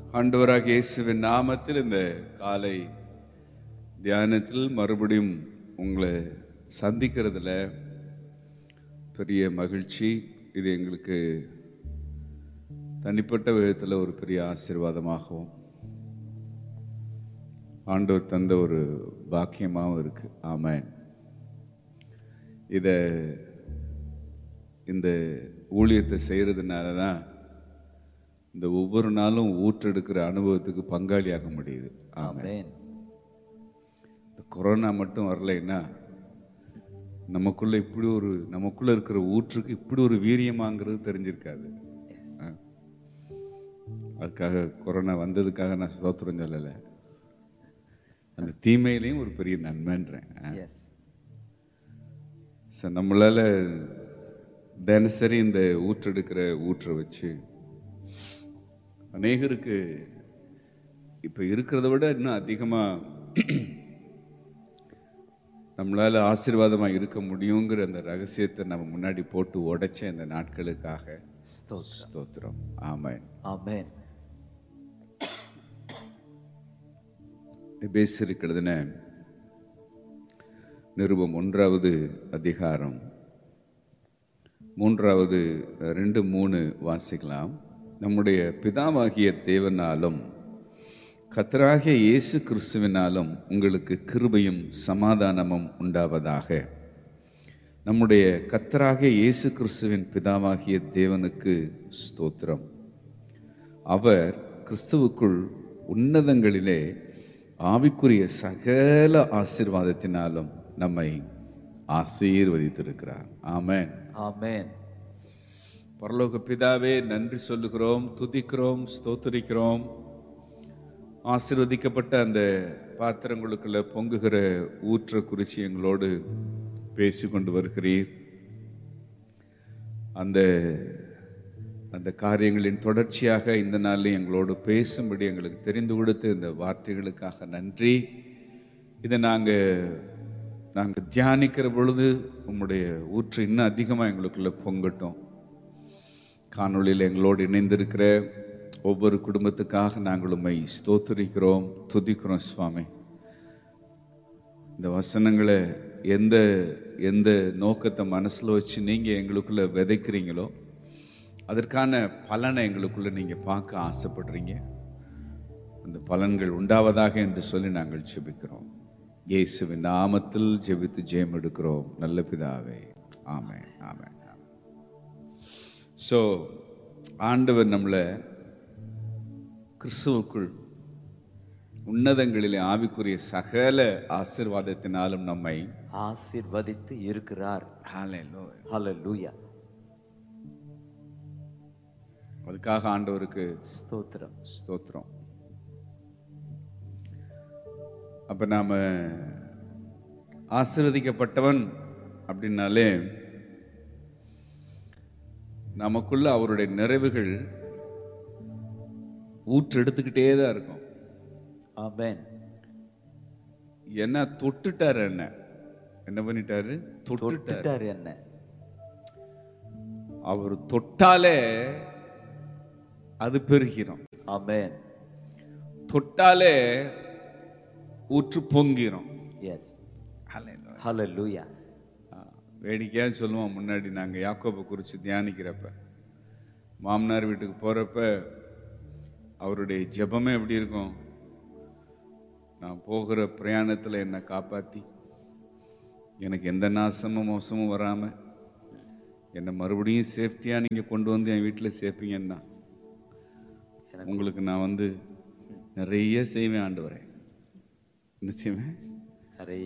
ஆண்டவராக இயேசுவின் நாமத்தில் இந்த காலை தியானத்தில் மறுபடியும் உங்களை சந்திக்கிறதுல பெரிய மகிழ்ச்சி இது எங்களுக்கு தனிப்பட்ட விதத்தில் ஒரு பெரிய ஆசீர்வாதமாகவும் ஆண்டவர் தந்த ஒரு பாக்கியமாகவும் இருக்கு ஆமென் இதை இந்த ஊழியத்தை செய்கிறதுனால தான் இந்த ஒவ்வொரு நாளும் ஊற்றெடுக்கிற அனுபவத்துக்கு பங்காளியாக முடியுது ஆமென் ஆமென் இந்த கொரோனா மட்டும் வரலைன்னா நமக்குள்ள இப்படி ஒரு நமக்குள்ள இருக்கிற ஊற்றுக்கு இப்படி ஒரு வீரியமாங்கிறது தெரிஞ்சிருக்காது ஆ. அதுக்காக கொரோனா வந்ததுக்காக நான் சோத்திரம் சொல்லலை அந்த தீமையிலையும் ஒரு பெரிய நன்மைன்றேன் ஆ. எஸ் ஸோ நம்மளால தினசரி இந்த ஊற்றெடுக்கிற ஊற்றை வச்சு அநேகருக்கு இப்போ இருக்கிறத விட இன்னும் அதிகமாக நம்மளால ஆசீர்வாதமாக இருக்க முடியுங்கிற அந்த ரகசியத்தை நம்ம முன்னாடி போட்டு உடைச்ச இந்த நாட்களுக்காக ஸ்தோத்திரம் ஸ்தோத்திரம் ஆமென் ஆமென் எபேசியருக்கு எழுதின நிருபம் ஒன்றாவது அதிகாரம் மூன்றாவது அஹ், ரெண்டு மூணு வாசிக்கலாம் நம்முடைய பிதாவாகிய தேவனாலும் கத்தராகிய இயேசு கிறிஸ்துவினாலும் உங்களுக்கு கிருபையும் சமாதானமும் உண்டாவதாக நம்முடைய கத்தராகிய இயேசு கிறிஸ்துவின் பிதாவாகிய தேவனுக்கு ஸ்தோத்திரம் அவர் கிறிஸ்துவுக்குள் உன்னதங்களிலே ஆவிக்குரிய சகல ஆசீர்வாதத்தினாலும் நம்மை ஆசீர்வதித்திருக்கிறார் ஆமென் ஆமென் பரலோக பிதாவே நன்றி சொல்லுகிறோம் துதிக்கிறோம் ஸ்தோத்திரிக்கிறோம் ஆசீர்வதிக்கப்பட்ட அந்த பாத்திரங்களுக்குள்ள பொங்குகிற ஊற்ற குறிச்சி எங்களோடு பேசி கொண்டு வருகிறீர் அந்த அந்த காரியங்களின் தொடர்ச்சியாக இந்த நாளில் எங்களோடு பேசும்படி எங்களுக்கு தெரிந்து கொடுத்த இந்த வார்த்தைகளுக்காக நன்றி இதை நாங்கள் நாங்கள் தியானிக்கிற பொழுது உம்முடைய ஊற்று இன்னும் அதிகமாக எங்களுக்குள்ள பொங்கட்டும் காணொளியில் எங்களோடு இணைந்திருக்கிற ஒவ்வொரு குடும்பத்துக்காக நாங்கள் உம்மை ஸ்தோத்திரிக்கிறோம் துதிக்கிறோம் சுவாமி இந்த வசனங்களை எந்த எந்த நோக்கத்தை மனசில் வச்சு நீங்கள் எங்களுக்குள்ள விதைக்கிறீங்களோ அதற்கான பலனை எங்களுக்குள்ள நீங்கள் பார்க்க ஆசைப்படுறீங்க அந்த பலன்கள் உண்டாவதாக என்று சொல்லி நாங்கள் ஜெபிக்கிறோம் இயேசுவின் நாமத்தில் ஜெபித்து ஜெயம் எடுக்கிறோம் நல்ல பிதாவே ஆமென் ஆமென் ஆமென் ஸோ ஆண்டவர் நம்மளை கிறிஸ்துவுக்குள் உன்னதங்களிலே ஆவிக்குரிய சகல ஆசீர்வாதத்தினாலும் நம்மை ஆசீர்வதித்து இருக்கிறார் ஹalleluya. ஹalleluya அதுக்காக ஆண்டவருக்கு ஸ்தோத்திரம் ஸ்தோத்திரம் அப்ப நாம ஆசீர்வதிக்கப்பட்டவன் அப்படின்னாலே நமக்குள்ள அவருடைய நிறைவுகள் ஊற்றெடுத்துக்கிட்டே தான் இருக்கும் ஆமென் என்ன தொட்டுட்டாரு என்ன என்ன பண்ணிட்டாரு தொட்டுட்டாரு தொட்டுட்டார் என்ன அவர் தொட்டாலே அது பெருகிறோம் ஆமென் தொட்டாலே ஊற்று பொங்கிரும் எஸ் ஹalleluya வேடிக்கையாக சொல்லுவோம் முன்னாடி நாங்கள் யாக்கோபை குறித்து தியானிக்கிறப்ப மாமனார் வீட்டுக்கு போகிறப்ப அவருடைய ஜெபமே எப்படி இருக்கும் நான் போகிற பிரயாணத்தில் என்னை காப்பாற்றி எனக்கு எந்த நாசமும் மோசமும் வராமல் என்னை மறுபடியும் சேஃப்டியாக நீங்கள் கொண்டு வந்து என் வீட்டில் சேர்ப்பீங்கன்னா உங்களுக்கு நான் வந்து நிறைய செய்வேன் ஆண்டு வரேன் என்ன செய்வேன் நிறைய